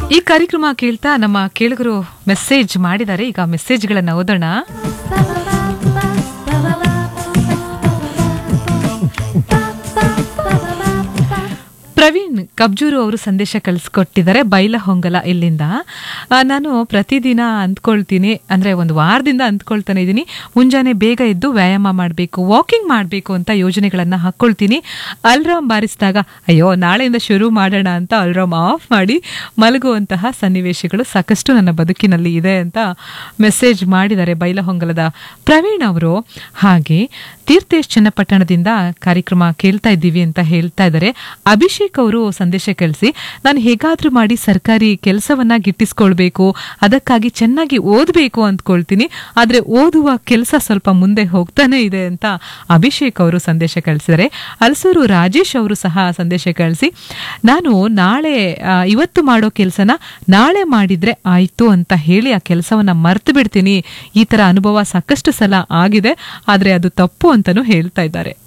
ಈ ಕಾರ್ಯಕ್ರಮ ಕೇಳ್ತಾ ನಮ್ಮ ಕೇಳುಗರು ಮೆಸೇಜ್ ಮಾಡಿದ್ದಾರೆ ಈಗ ಮೆಸೇಜ್ಗಳನ್ನ ಓದೋಣ ಪ್ರವೀಣ್ ಕಬ್ಜೂರು ಅವರು ಸಂದೇಶ ಕಳಿಸ್ಕೊಟ್ಟಿದ್ದಾರೆ ಬೈಲಹೊಂಗಲ ಇಲ್ಲಿಂದ ಆ, ನಾನು ಪ್ರತಿದಿನ ಅಂದ್ಕೊಳ್ತೀನಿ ಅಂದರೆ ಒಂದು ವಾರದಿಂದ ಅಂದ್ಕೊಳ್ತಾನೆ ಇದ್ದೀನಿ ಮುಂಜಾನೆ ಬೇಗ ಎದ್ದು ವ್ಯಾಯಾಮ ಮಾಡಬೇಕು ವಾಕಿಂಗ್ ಮಾಡಬೇಕು ಅಂತ ಯೋಜನೆಗಳನ್ನು ಹಾಕ್ಕೊಳ್ತೀನಿ ಅಲ್ರಾಮ್ ಬಾರಿಸಿದಾಗ ಅಯ್ಯೋ ನಾಳೆಯಿಂದ ಶುರು ಮಾಡೋಣ ಅಂತ ಅಲ್ರಾಮ್ ಆಫ್ ಮಾಡಿ ಮಲಗುವಂತಹ ಸನ್ನಿವೇಶಗಳು ಸಾಕಷ್ಟು ನನ್ನ ಬದುಕಿನಲ್ಲಿ ಇದೆ ಅಂತ ಮೆಸೇಜ್ ಮಾಡಿದ್ದಾರೆ ಬೈಲಹೊಂಗಲದ ಪ್ರವೀಣ್ ಅವರು ಹಾಗೆ ತೀರ್ಥೇಶ್ ಚನ್ನಪಟ್ಟಣದಿಂದ ಕಾರ್ಯಕ್ರಮ ಕೇಳ್ತಾ ಇದ್ದೀವಿ ಅಂತ ಹೇಳ್ತಾ ಇದ್ದಾರೆ ಅಭಿಷೇಕ್ ಅವರು ಸಂದೇಶ ಕಳಿಸಿ ನಾನು ಹೇಗಾದ್ರೂ ಮಾಡಿ ಸರ್ಕಾರಿ ಕೆಲಸವನ್ನ ಗಿಟ್ಟಿಸ್ಕೊಳ್ಬೇಕು ಅದಕ್ಕಾಗಿ ಚೆನ್ನಾಗಿ ಓದಬೇಕು ಅಂದ್ಕೊಳ್ತೀನಿ ಆದ್ರೆ ಓದುವ ಕೆಲಸ ಸ್ವಲ್ಪ ಮುಂದೆ ಹೋಗ್ತಾನೆ ಇದೆ ಅಂತ ಅಭಿಷೇಕ್ ಅವರು ಸಂದೇಶ ಕಳಿಸಿದ್ದಾರೆ ಅಲಸೂರು ರಾಜೇಶ್ ಅವರು ಸಹ ಸಂದೇಶ ಕಳಿಸಿ ನಾನು ನಾಳೆ ಆ, ಇವತ್ತು ಮಾಡೋ ಕೆಲಸನ ನಾಳೆ ಮಾಡಿದ್ರೆ ಆಯ್ತು ಅಂತ ಹೇಳಿ ಆ ಕೆಲಸವನ್ನ ಮರ್ತು ಬಿಡ್ತೀನಿ ಈ ತರ ಅನುಭವ ಸಾಕಷ್ಟು ಸಲ ಆಗಿದೆ ಆದ್ರೆ ಅದು ತಪ್ಪು ಅಂತಾನು ಹೇಳ್ತಾ ಇದ್ದಾರೆ